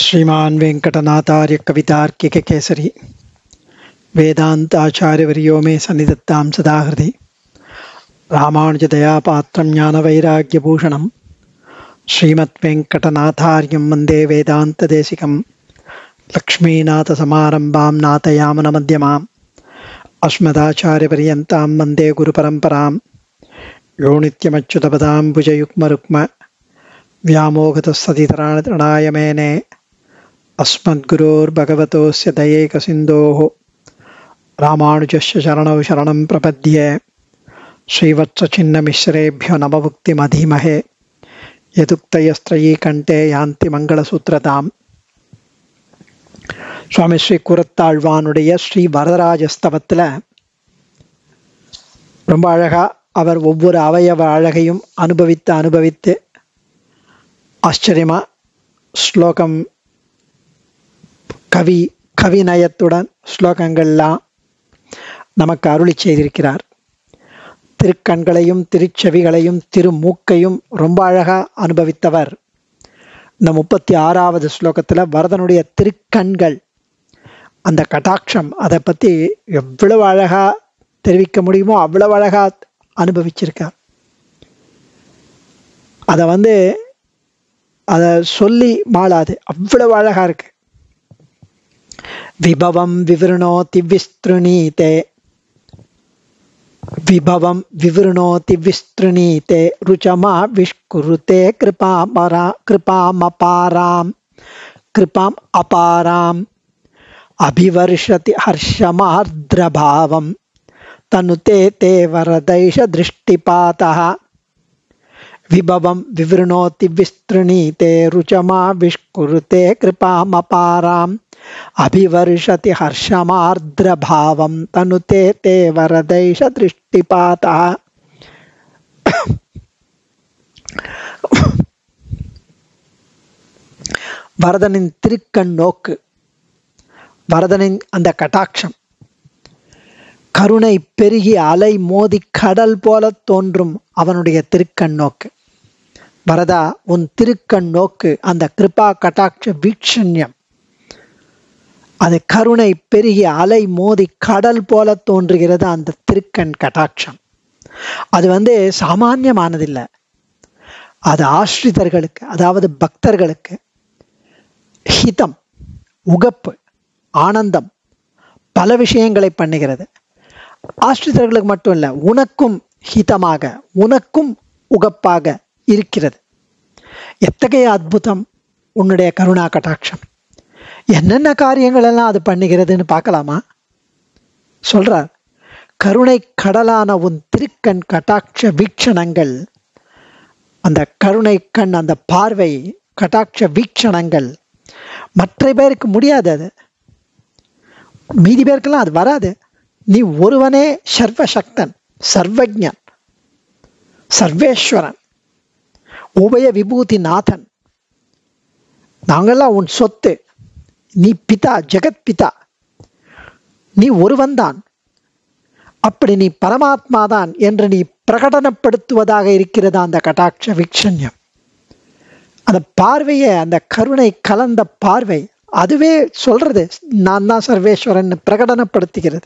श्रीमान् वेङ्कटनाथार्यकवितार्किककेसरी वेदान्ताचार्यवर्यो मे सन्निधत्तां सदा हृदि रामानुजदयापात्रं ज्ञानवैराग्यभूषणं श्रीमद्वेङ्कटनाथार्यं वन्दे वेदान्तदेशिकं लक्ष्मीनाथसमारम्भां नाथयामनमध्यमाम् अस्मदाचार्यपर्यन्तां वन्दे गुरुपरम्परां यो नित्यमच्युतपदाम्बुजयुग्मरुक्म व्यामोहतस्ततितराणाय मेने अस्मद्गुरोर्भगवतोऽस्य दयैकसिन्धोः रामानुजस्य शरणौ शरणं प्रपद्ये श्रीवत्सचिन्नमिश्रेभ्यो नवभुक्तिमधीमहे यदुक्तयस्त्रयी कण्ठे யாந்தி மங்களசூத்திரதாம் சுவாமி ஸ்ரீ குரத்தாழ்வானுடைய ஸ்ரீ வரதராஜஸ்தவத்தில் ரொம்ப அழகா அவர் ஒவ்வொரு அவயவ அழகையும் அனுபவித்து அனுபவித்து ஆச்சரியமா ஸ்லோகம் கவி கவிநயத்துடன் ஸ்லோகங்கள்லாம் நமக்கு அருளி செய்திருக்கிறார் திருக்கண்களையும் திருச்செவிகளையும் திருமூக்கையும் ரொம்ப அழகா அனுபவித்தவர் இந்த முப்பத்தி ஆறாவது ஸ்லோகத்துல வரதனுடைய திருக்கண்கள் அந்த கட்டாட்சம் அதை பத்தி எவ்வளவு அழகா தெரிவிக்க முடியுமோ அவ்வளவு அழகா அனுபவிச்சிருக்கார் அதை வந்து அதை சொல்லி மாளாது அவ்வளவு அழகா இருக்கு விபவம் விவருணோதி விஸ்திருணீதே விபவம் விவருணோதி விஸ்திருணீதே ருச்சமா விஷ்குருதே கிருபாமரா கிருபாமபாராம் கிருபாம் அபாராம் அபிவர்ஷதி ஹர்ஷமார்திரபாவம் தனுதே தே வரதைஷ திருஷ்டிபாதா विभवं विवृणोति विस्तृणीते रुचमा विष्कुरुते कृपामपाराम् अभिवर्षति हर्षमार्द्रभावं तनुते ते वरदैष दृष्टिपातः வரதனின் திருக்கண் நோக்கு வரதனின் அந்த கட்டாட்சம் கருணை பெருகி அலை மோதி கடல் போல தோன்றும் அவனுடைய திருக்கண் நோக்கு வரதா உன் திருக்கண் நோக்கு அந்த கிருபா கட்டாட்ச வீக்ஷண்யம் அது கருணை பெருகி அலை மோதி கடல் போல தோன்றுகிறது அந்த திருக்கண் கட்டாட்சம் அது வந்து சாமானியமானதில்லை அது ஆஸ்ரிதர்களுக்கு அதாவது பக்தர்களுக்கு ஹிதம் உகப்பு ஆனந்தம் பல விஷயங்களை பண்ணுகிறது ஆஸ்ரிதர்களுக்கு மட்டும் இல்லை உனக்கும் ஹிதமாக உனக்கும் உகப்பாக இருக்கிறது எத்தகைய அற்புதம் உன்னுடைய கருணா கட்டாட்சம் என்னென்ன காரியங்கள் எல்லாம் அது பண்ணுகிறதுன்னு பார்க்கலாமா சொல்றார் கருணை கடலான உன் திருக்கண் கட்டாட்ச வீக்ஷணங்கள் அந்த கருணை கண் அந்த பார்வை கட்டாட்ச வீக்ஷணங்கள் மற்ற பேருக்கு முடியாது அது மீதி பேருக்கெல்லாம் அது வராது நீ ஒருவனே சர்வசக்தன் சர்வஜன் சர்வேஸ்வரன் உபய விபூதி நாதன் நாங்கெல்லாம் உன் சொத்து நீ பிதா ஜெகத் பிதா நீ ஒருவன்தான் அப்படி நீ பரமாத்மா தான் என்று நீ பிரகடனப்படுத்துவதாக இருக்கிறது அந்த கட்டாட்ச வீக்ஷண்யம் அந்த பார்வையை அந்த கருணை கலந்த பார்வை அதுவே சொல்றது நான் தான் சர்வேஸ்வரன் பிரகடனப்படுத்துகிறது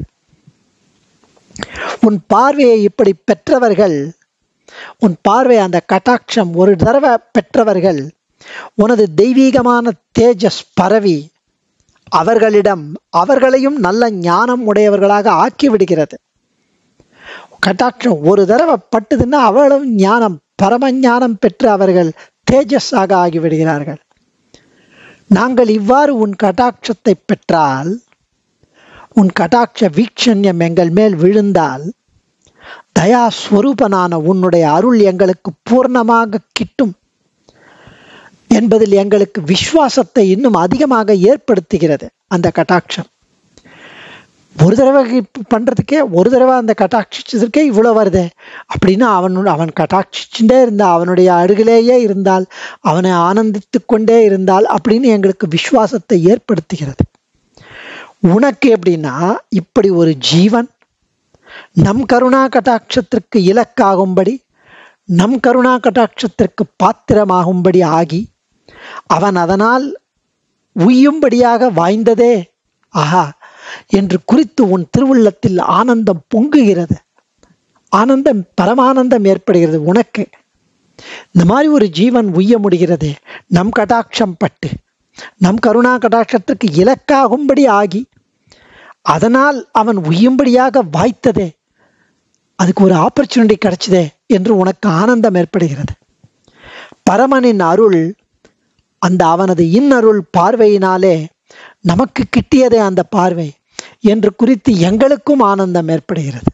உன் பார்வையை இப்படி பெற்றவர்கள் உன் பார்வை அந்த கட்டாட்சம் ஒரு தடவை பெற்றவர்கள் உனது தெய்வீகமான தேஜஸ் பரவி அவர்களிடம் அவர்களையும் நல்ல ஞானம் உடையவர்களாக ஆக்கி விடுகிறது கட்டாட்சம் ஒரு தடவை பட்டுதுன்னா அவளும் ஞானம் பரம ஞானம் பெற்று அவர்கள் தேஜஸாக ஆகிவிடுகிறார்கள் நாங்கள் இவ்வாறு உன் கட்டாட்சத்தை பெற்றால் உன் கட்டாட்ச வீக்ஷண்யம் எங்கள் மேல் விழுந்தால் தயா ஸ்வரூபனான உன்னுடைய அருள் எங்களுக்கு பூர்ணமாக கிட்டும் என்பதில் எங்களுக்கு விசுவாசத்தை இன்னும் அதிகமாக ஏற்படுத்துகிறது அந்த கட்டாட்சம் ஒரு தடவை பண்றதுக்கே ஒரு தடவை அந்த கட்டாட்சிச்சதுக்கே இவ்வளோ வருது அப்படின்னு அவன் அவன் கட்டாட்சிச்சுட்டே இருந்தா அவனுடைய அருகிலேயே இருந்தால் அவனை ஆனந்தித்து கொண்டே இருந்தால் அப்படின்னு எங்களுக்கு விசுவாசத்தை ஏற்படுத்துகிறது உனக்கு எப்படின்னா இப்படி ஒரு ஜீவன் நம் கருணா கட்டாட்சத்திற்கு இலக்காகும்படி நம் கருணா கட்டாட்சத்திற்கு பாத்திரமாகும்படி ஆகி அவன் அதனால் உய்யும்படியாக வாய்ந்ததே ஆஹா என்று குறித்து உன் திருவுள்ளத்தில் ஆனந்தம் பொங்குகிறது ஆனந்தம் பரமானந்தம் ஏற்படுகிறது உனக்கு இந்த மாதிரி ஒரு ஜீவன் உய்ய முடிகிறது நம் கடாட்சம் பட்டு நம் கருணா கடாட்சத்திற்கு இலக்காகும்படி ஆகி அதனால் அவன் உய்யும்படியாக வாய்த்ததே அதுக்கு ஒரு ஆப்பர்ச்சுனிட்டி கிடைச்சதே என்று உனக்கு ஆனந்தம் ஏற்படுகிறது பரமனின் அருள் அந்த அவனது இன்னருள் பார்வையினாலே நமக்கு கிட்டியதே அந்த பார்வை என்று குறித்து எங்களுக்கும் ஆனந்தம் ஏற்படுகிறது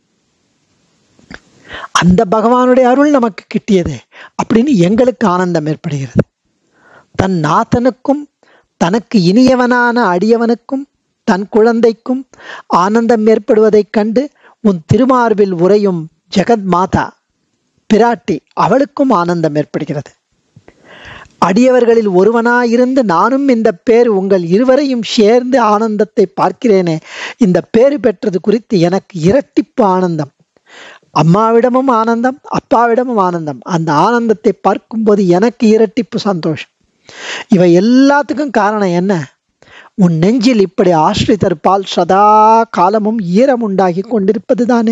அந்த பகவானுடைய அருள் நமக்கு கிட்டியதே அப்படின்னு எங்களுக்கு ஆனந்தம் ஏற்படுகிறது தன் நாதனுக்கும் தனக்கு இனியவனான அடியவனுக்கும் தன் குழந்தைக்கும் ஆனந்தம் ஏற்படுவதைக் கண்டு உன் திருமார்பில் உறையும் ஜெகத் மாதா பிராட்டி அவளுக்கும் ஆனந்தம் ஏற்படுகிறது அடியவர்களில் ஒருவனாயிருந்து நானும் இந்த பேர் உங்கள் இருவரையும் சேர்ந்து ஆனந்தத்தை பார்க்கிறேனே இந்த பேரு பெற்றது குறித்து எனக்கு இரட்டிப்பு ஆனந்தம் அம்மாவிடமும் ஆனந்தம் அப்பாவிடமும் ஆனந்தம் அந்த ஆனந்தத்தை பார்க்கும்போது எனக்கு இரட்டிப்பு சந்தோஷம் இவை எல்லாத்துக்கும் காரணம் என்ன உன் நெஞ்சில் இப்படி ஆශ්ரிதர் பால் சதா காலமும் ஈரம் உண்டாகி கொண்டிருப்பது தானே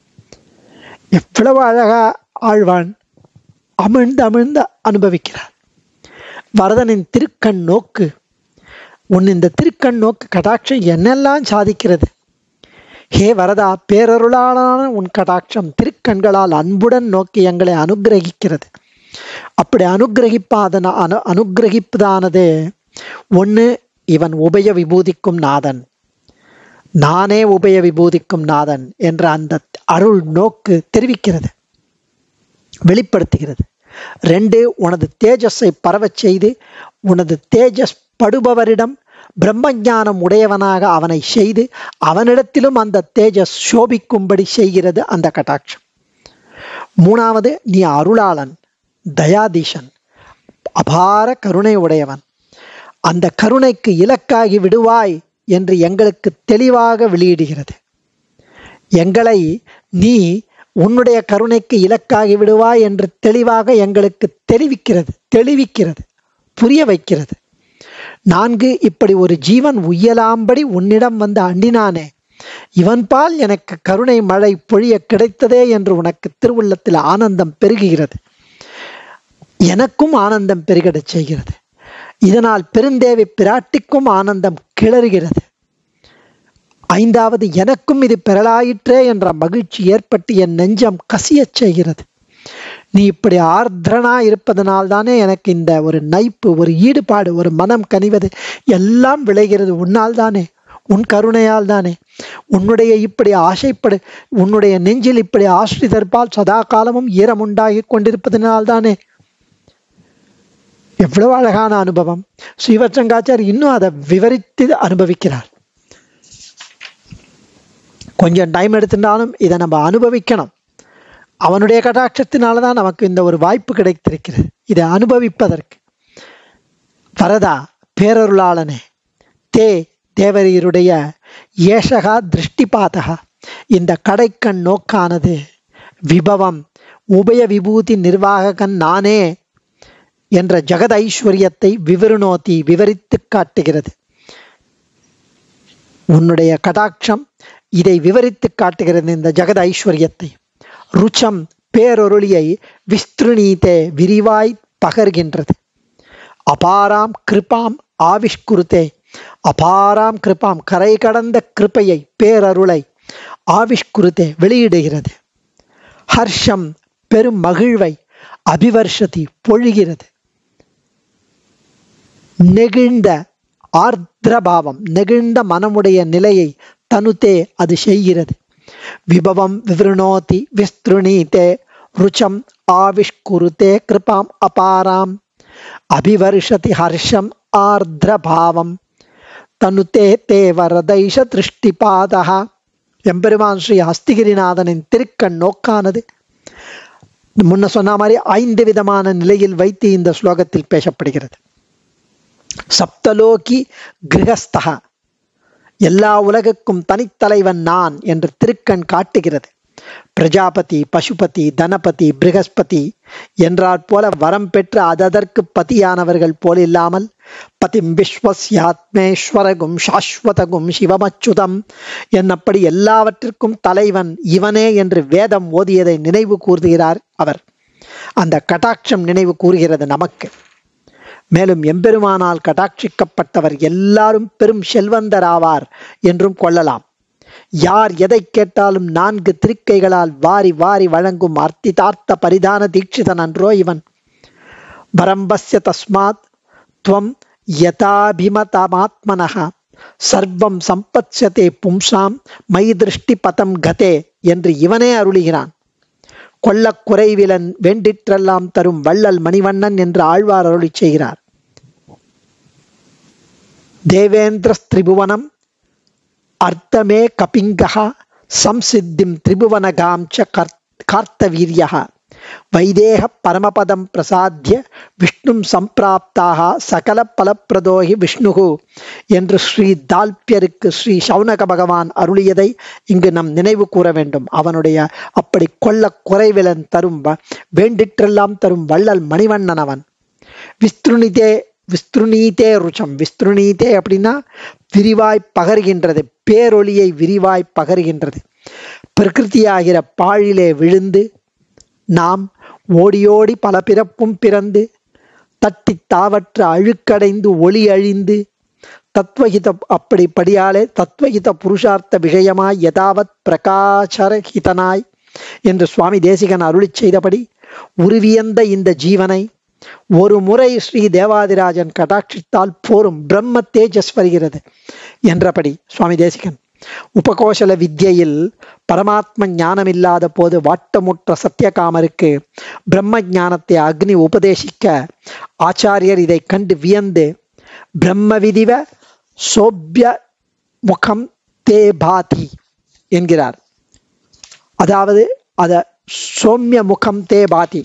எவ்வளவு அழகா ஆழ்வான் அமிழ்ந்து அமிழ்ந்து அனுபவிக்கிறார் வரதனின் திருக்கண் நோக்கு உன் இந்த திருக்கண் நோக்கு கடாட்சம் என்னெல்லாம் சாதிக்கிறது ஹே வரதா பேரருளாளான உன் கடாட்சம் திருக்கண்களால் அன்புடன் நோக்கி எங்களை அனுகிரகிக்கிறது அப்படி அனுகிரகிப்பாதன அனு அனுகிரகிப்பதானது ஒன்று இவன் உபய விபூதிக்கும் நாதன் நானே உபய விபூதிக்கும் நாதன் என்ற அந்த அருள் நோக்கு தெரிவிக்கிறது வெளிப்படுத்துகிறது ரெண்டு உனது தேஜஸை பரவச் செய்து உனது தேஜஸ் படுபவரிடம் பிரம்மஞானம் உடையவனாக அவனை செய்து அவனிடத்திலும் அந்த தேஜஸ் சோபிக்கும்படி செய்கிறது அந்த கட்டாட்சம் மூணாவது நீ அருளாளன் தயாதீசன் அபார கருணை உடையவன் அந்த கருணைக்கு இலக்காகி விடுவாய் என்று எங்களுக்கு தெளிவாக வெளியிடுகிறது எங்களை நீ உன்னுடைய கருணைக்கு இலக்காகி விடுவாய் என்று தெளிவாக எங்களுக்கு தெரிவிக்கிறது தெளிவிக்கிறது புரிய வைக்கிறது நான்கு இப்படி ஒரு ஜீவன் உய்யலாம்படி உன்னிடம் வந்து அண்டினானே இவன் பால் எனக்கு கருணை மழை பொழிய கிடைத்ததே என்று உனக்கு திருவுள்ளத்தில் ஆனந்தம் பெருகுகிறது எனக்கும் ஆனந்தம் பெருகிடச் செய்கிறது இதனால் பெருந்தேவி பிராட்டிக்கும் ஆனந்தம் கிளறுகிறது ஐந்தாவது எனக்கும் இது பெறலாயிற்றே என்ற மகிழ்ச்சி ஏற்பட்டு என் நெஞ்சம் கசியச் செய்கிறது நீ இப்படி ஆர்திரனா இருப்பதனால் தானே எனக்கு இந்த ஒரு நைப்பு ஒரு ஈடுபாடு ஒரு மனம் கனிவது எல்லாம் விளைகிறது உன்னால் தானே உன் கருணையால் தானே உன்னுடைய இப்படி ஆசைப்படு உன்னுடைய நெஞ்சில் இப்படி ஆசிரிதற்பால் சதா காலமும் ஈரம் உண்டாகி கொண்டிருப்பதனால் தானே எவ்வளவு அழகான அனுபவம் ஸ்ரீவத்ரங்காச்சார் இன்னும் அதை விவரித்து அனுபவிக்கிறார் கொஞ்சம் டைம் எடுத்திருந்தாலும் இதை நம்ம அனுபவிக்கணும் அவனுடைய கடாட்சத்தினால தான் நமக்கு இந்த ஒரு வாய்ப்பு கிடைத்திருக்கிறது இதை அனுபவிப்பதற்கு வரதா பேரருளாளனே தே தேவரீருடைய ஏஷகா திருஷ்டிபாதகா இந்த கடைக்கண் நோக்கானது விபவம் உபய விபூதி நிர்வாககன் நானே என்ற ஜெகத் ஐஸ்வர்யத்தை விவருணோதி விவரித்து காட்டுகிறது உன்னுடைய கடாட்சம் இதை விவரித்து காட்டுகிறது இந்த ஜெகத் ஐஸ்வர்யத்தை ருச்சம் பேரொருளியை விஸ்திருணீதே விரிவாய் பகர்கின்றது அபாராம் கிருபாம் ஆவிஷ்குருத்தே அபாராம் கிருபாம் கரை கடந்த கிருப்பையை பேரருளை ஆவிஷ்குருத்தே வெளியிடுகிறது ஹர்ஷம் பெரும் மகிழ்வை அபிவர்ஷதி பொழிகிறது நெகிழ்ந்த ஆர்திரபாவம் நெகிழ்ந்த மனமுடைய நிலையை தனுதே அது செய்கிறது விபவம் விவருணோதி விஸ்திருணீதே ருச்சம் ஆவிஷ்குருதே கிருபாம் அபாராம் அபிவர்ஷதி ஹர்ஷம் ஆர்திரபாவம் தனுதே தே வரதைஷ திருஷ்டிபாதா எம்பெருமான் ஸ்ரீ ஹஸ்திகிரிநாதனின் திருக்கண் நோக்கானது முன்ன சொன்ன மாதிரி ஐந்து விதமான நிலையில் வைத்து இந்த ஸ்லோகத்தில் பேசப்படுகிறது சப்தலோகி கிரகஸ்தகா எல்லா உலகுக்கும் தனித்தலைவன் நான் என்று திருக்கண் காட்டுகிறது பிரஜாபதி பசுபதி தனபதி பிருகஸ்பதி என்றாற் போல வரம் பெற்று அததற்கு பதியானவர்கள் போல் இல்லாமல் பதிம் விஸ்வஸ்யாத்மேஸ்வரகும் சாஸ்வதகும் சிவமச்சுதம் என்னப்படி எல்லாவற்றிற்கும் தலைவன் இவனே என்று வேதம் ஓதியதை நினைவு கூறுகிறார் அவர் அந்த கட்டாட்சம் நினைவு கூறுகிறது நமக்கு மேலும் எம்பெருமானால் கட்டாட்சிக்கப்பட்டவர் எல்லாரும் பெரும் செல்வந்தராவார் என்றும் கொள்ளலாம் யார் எதை கேட்டாலும் நான்கு திருக்கைகளால் வாரி வாரி வழங்கும் அர்த்திதார்த்த பரிதான தீட்சிதன் அன்றோ இவன் பரம்பஸ்ய தஸ்மாத் துவம் யதாபிமதமாத்மனக சர்வம் சம்பத்யதே பும்சாம் மை திருஷ்டி பதம் கதே என்று இவனே அருளுகிறான் கொள்ளக் குறைவிலன் வேண்டிற்றெல்லாம் தரும் வள்ளல் மணிவண்ணன் என்று ஆழ்வார் அருளி செய்கிறார் தேவேந்திர திரிபுவனம் அர்த்தமே கபிங்கः சம்சித்திம் திரிபுவனகாம் ச கார்த்தவீரிய வைதேக பரமபதம் பிரசாத்திய விஷ்ணும் சம்பிராப்தாக சகல பலப்பிரதோகி விஷ்ணுகு என்று ஸ்ரீ தால்பியருக்கு ஸ்ரீ சௌனக பகவான் அருளியதை இங்கு நம் நினைவு கூற வேண்டும் அவனுடைய அப்படி கொள்ள குறைவிலன் தரும் வேண்டிற்றெல்லாம் தரும் வள்ளல் மணிவண்ணன் அவன் விஸ்துருணிதே விஸ்துருணீதே ருச்சம் விஸ்துருணீதே அப்படின்னா விரிவாய் பகர்கின்றது பேரொளியை விரிவாய் பகர்கின்றது பிரகிருதியாகிற பாழிலே விழுந்து நாம் ஓடியோடி பல பிறப்பும் பிறந்து தட்டி தாவற்ற அழுக்கடைந்து ஒளி அழிந்து தத்வஹித அப்படிப்படியாலே தத்வஹித புருஷார்த்த விஷயமாய் யதாவத் பிரகாசரஹிதனாய் என்று சுவாமி தேசிகன் அருளி செய்தபடி உருவியந்த இந்த ஜீவனை ஒரு முறை ஸ்ரீ தேவாதிராஜன் கடாட்சித்தால் போரும் பிரம்ம தேஜஸ் வருகிறது என்றபடி சுவாமி தேசிகன் உபகோஷல வித்யில் பரமாத்ம ஞானம் இல்லாத போது வாட்டமுற்ற சத்தியகாமருக்கு பிரம்ம ஞானத்தை அக்னி உபதேசிக்க ஆச்சாரியர் இதை கண்டு வியந்து பிரம்ம விதிவ சோபிய முகம் தே பாதி என்கிறார் அதாவது அத சோமிய முகம் தே பாதி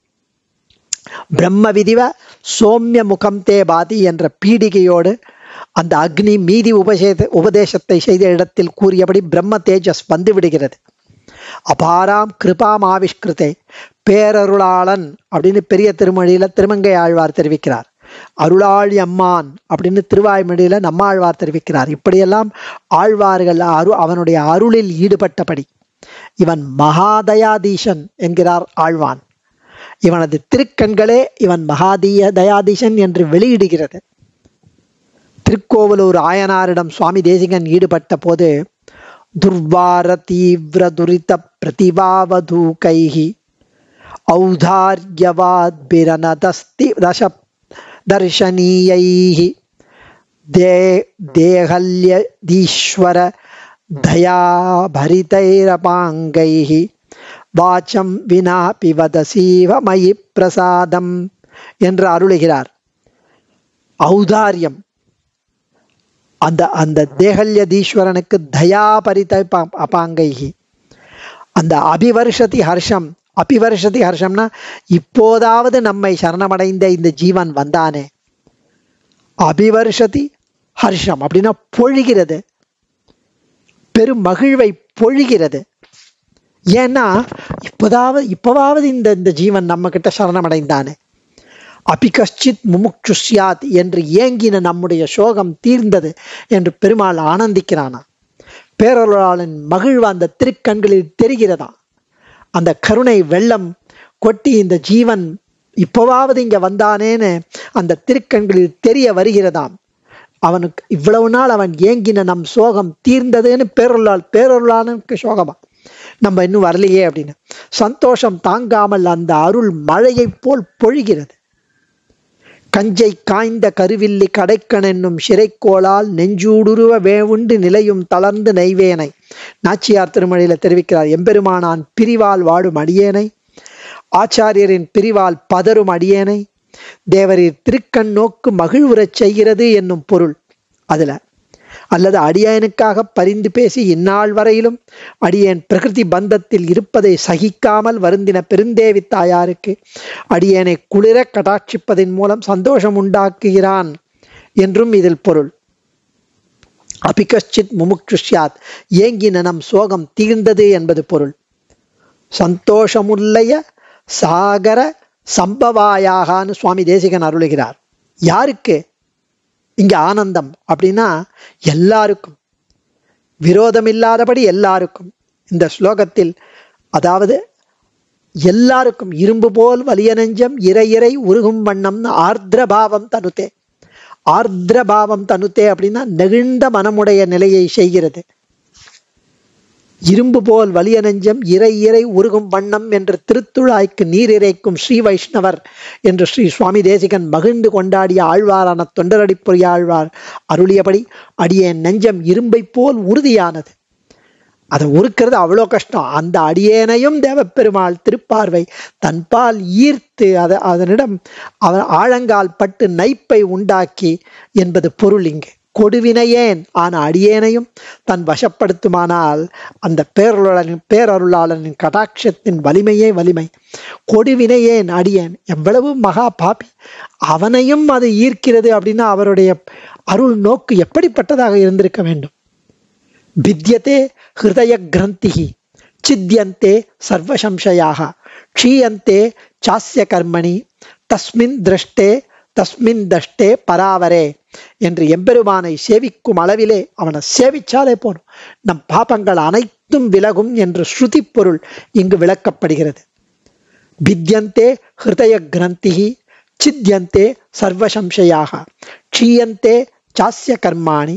பிரம்ம விதிவ சோமிய முகம் தே பாதி என்ற பீடிகையோடு அந்த அக்னி மீதி உபசேத உபதேசத்தை செய்த இடத்தில் கூறியபடி பிரம்ம தேஜஸ் வந்து விடுகிறது அபாராம் கிருபாம் ஆவிஷ்கிருதே பேரருளாளன் அப்படின்னு பெரிய திருமொழியில திருமங்கை ஆழ்வார் தெரிவிக்கிறார் அருளாளி அம்மான் அப்படின்னு திருவாய்மொழியில நம்மாழ்வார் தெரிவிக்கிறார் இப்படியெல்லாம் ஆழ்வார்கள் அரு அவனுடைய அருளில் ஈடுபட்டபடி இவன் மகாதயாதீசன் என்கிறார் ஆழ்வான் இவனது திருக்கண்களே இவன் மகாதீய தயாதீசன் என்று வெளியிடுகிறது திருக்கோவலூர் ஆயனாரிடம் சுவாமி தேசிகன் ஈடுபட்ட போது துர்வார தீவிர துரித பிரதிபாவதூகைஹி ஔதார்யவாத்பிரனதஸ்தி தச தர்ஷனீயைஹி தே தேகல்யதீஸ்வர தயாபரிதைரபாங்கைஹி வாச்சம் வினா பிவதசீவ மயி பிரசாதம் என்று அருளுகிறார் ஔதாரியம் அந்த அந்த தேகல்யதீஸ்வரனுக்கு தயாபரித அபாங்கைகி அந்த அபிவர்ஷதி ஹர்ஷம் அபிவர்ஷதி ஹர்ஷம்னா இப்போதாவது நம்மை சரணமடைந்த இந்த ஜீவன் வந்தானே அபிவர்ஷதி ஹர்ஷம் அப்படின்னா பொழிகிறது பெரும் மகிழ்வை பொழிகிறது ஏன்னா இப்போதாவது இப்போவாவது இந்த இந்த ஜீவன் நம்ம கிட்ட சரணமடைந்தானே அபி கஷ்டித் முமுக்ஷுஷ்யாத் என்று ஏங்கின நம்முடைய சோகம் தீர்ந்தது என்று பெருமாள் ஆனந்திக்கிறானா பேரொருளாளன் மகிழ்வு அந்த திருக்கண்களில் தெரிகிறதா அந்த கருணை வெள்ளம் கொட்டி இந்த ஜீவன் இப்போவாவது இங்க வந்தானேன்னு அந்த திருக்கண்களில் தெரிய வருகிறதாம் அவனுக்கு இவ்வளவு நாள் அவன் ஏங்கின நம் சோகம் தீர்ந்ததுன்னு பேரொருளால் பேரொருளானுக்கு சோகமா நம்ம இன்னும் வரலையே அப்படின்னு சந்தோஷம் தாங்காமல் அந்த அருள் மழையைப் போல் பொழிகிறது கஞ்சை காய்ந்த கருவில்லி கடைக்கன் என்னும் சிறைக்கோளால் நெஞ்சூடுருவ வேவுண்டு நிலையும் தளர்ந்து நெய்வேனை நாச்சியார் திருமொழியில தெரிவிக்கிறார் எம்பெருமானான் பிரிவால் வாடும் அடியேனை ஆச்சாரியரின் பிரிவால் பதரும் அடியேனை தேவரீர் திருக்கண் நோக்கு மகிழ்வுறச் செய்கிறது என்னும் பொருள் அதுல அல்லது அடியேனுக்காக பரிந்து பேசி இந்நாள் வரையிலும் அடியேன் பிரகிருதி பந்தத்தில் இருப்பதை சகிக்காமல் வருந்தின பெருந்தேவி தாயாருக்கு அடியேனை குளிர கடாட்சிப்பதன் மூலம் சந்தோஷம் உண்டாக்குகிறான் என்றும் இதில் பொருள் அபிகச்சித் முமுக்ஷுஷ்யாத் ஏங்கின நம் சோகம் தீர்ந்தது என்பது பொருள் சந்தோஷமுல்லைய சாகர சம்பவாயாகான்னு சுவாமி தேசிகன் அருளுகிறார் யாருக்கு இங்க ஆனந்தம் அப்படின்னா எல்லாருக்கும் விரோதம் இல்லாதபடி எல்லாருக்கும் இந்த ஸ்லோகத்தில் அதாவது எல்லாருக்கும் இரும்பு போல் வலிய நெஞ்சம் இறை இறை உருகும் வண்ணம்னு ஆர்திரபாவம் தனுத்தே ஆர்திரபாவம் தனுத்தே அப்படின்னா நெகிழ்ந்த மனமுடைய நிலையை செய்கிறது இரும்பு போல் வலிய நெஞ்சம் இறை இறை உருகும் வண்ணம் என்று திருத்துழாய்க்கு நீர் இறைக்கும் ஸ்ரீ வைஷ்ணவர் என்று ஸ்ரீ சுவாமி தேசிகன் மகிழ்ந்து கொண்டாடிய ஆழ்வாரான தொண்டரடி ஆழ்வார் அருளியபடி அடியேன் நெஞ்சம் இரும்பை போல் உறுதியானது அதை உருக்கிறது அவ்வளோ கஷ்டம் அந்த அடியேனையும் தேவப்பெருமாள் திருப்பார்வை தன்பால் ஈர்த்து அதை அதனிடம் அவன் ஆழங்கால் பட்டு நைப்பை உண்டாக்கி என்பது பொருள் இங்கு கொடுவினையேன் ஆன அடியேனையும் தன் வசப்படுத்துமானால் அந்த பேரருளாளனின் பேரருளாளனின் கடாட்சத்தின் வலிமையே வலிமை கொடுவினையேன் அடியேன் எவ்வளவு மகா பாப்பி அவனையும் அது ஈர்க்கிறது அப்படின்னா அவருடைய அருள் நோக்கு எப்படிப்பட்டதாக இருந்திருக்க வேண்டும் भिद्यते हृदयग्रन्थिः छिद्यन्ते सर्वसंशयाः क्षीयन्ते चास्य कर्मणि தஸ்மின் திரஷ்டே தஸ்மின் தஷ்டே பராவரே என்று எம்பெருமானை சேவிக்கும் அளவிலே அவனை சேவிச்சாலே போதும் நம் பாபங்கள் அனைத்தும் விலகும் என்று ஸ்ருதி பொருள் இங்கு விளக்கப்படுகிறது பித்யந்தே ஹிருதய கிரந்திகி சித்யந்தே சர்வசம்சயாக க்ஷீயந்தே சாஸ்ய கர்மாணி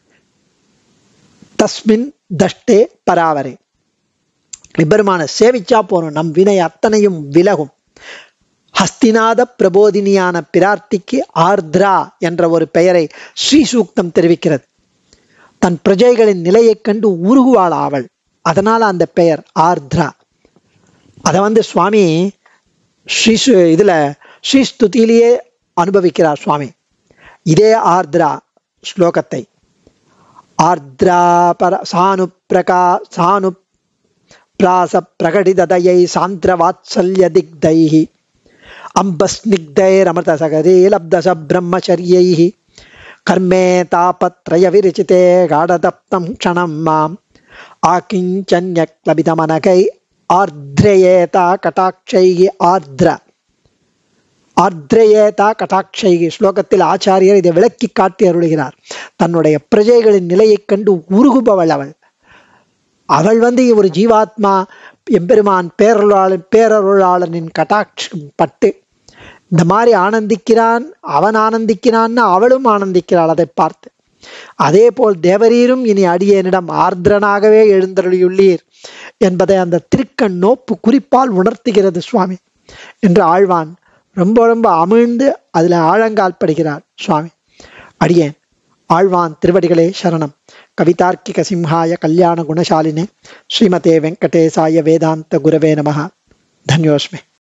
தஸ்மின் தஷ்டே பராவரே எம்பெருமான சேவிச்சா போறோம் நம் வினை அத்தனையும் விலகும் ஹஸ்திநாத பிரபோதினியான பிரார்த்திக்கு ஆர்த்ரா என்ற ஒரு பெயரை ஸ்ரீ சூக்தம் தெரிவிக்கிறது தன் பிரஜைகளின் நிலையைக் கண்டு உருகுவாள் அவள் அதனால அந்த பெயர் ஆர்த்ரா அதை வந்து சுவாமி ஸ்ரீ சு- இதுல ஸ்ரீஸ்துதியிலேயே அனுபவிக்கிறார் சுவாமி இதே ஆர்த்ரா ஸ்லோகத்தை ஆர்த்ரா பர சானு பிரகா சானு பிராச பிரகடிததையை சாந்திர வாத்சல்ய திக்தைஹி अम्बस्निग्धैरमृतसगरे लब्धस ब्रह्मचर्यैः कर्मे तापत्रयविरचिते गाढदप्तं क्षणं माम् आकिञ्चन्यक्लबितमनकै आर्द्रयेता कटाक्षैः ஆர்திர ஆர்திரேயேதா கட்டாட்சைகி ஸ்லோகத்தில் ஆச்சாரியர் இதை விளக்கி காட்டி அருளுகிறார் தன்னுடைய பிரஜைகளின் நிலையைக் கண்டு உருகுபவள் அவள் அவள் வந்து ஒரு ஜீவாத்மா எம்பெருமான் பேரருளாளன் பேரருளாளனின் கட்டாட்சம் பட்டு இந்த மாதிரி ஆனந்திக்கிறான் அவன் ஆனந்திக்கிறான்னு அவளும் ஆனந்திக்கிறாள் அதை பார்த்து அதே போல் தேவரீரும் இனி அடியேனிடம் ஆர்திரனாகவே எழுந்தருளியுள்ளீர் என்பதை அந்த திருக்கண் நோப்பு குறிப்பால் உணர்த்துகிறது சுவாமி என்று ஆழ்வான் ரொம்ப ரொம்ப அமிழ்ந்து அதில் ஆழங்கால் படுகிறார் சுவாமி அடியேன் ஆழ்வான் திருவடிகளே சரணம் கவிதார்க்கிக சிம்ஹாய கல்யாண குணசாலினே ஸ்ரீமதே வெங்கடேசாய வேதாந்த குரவே நமः தன்யோஸ்மே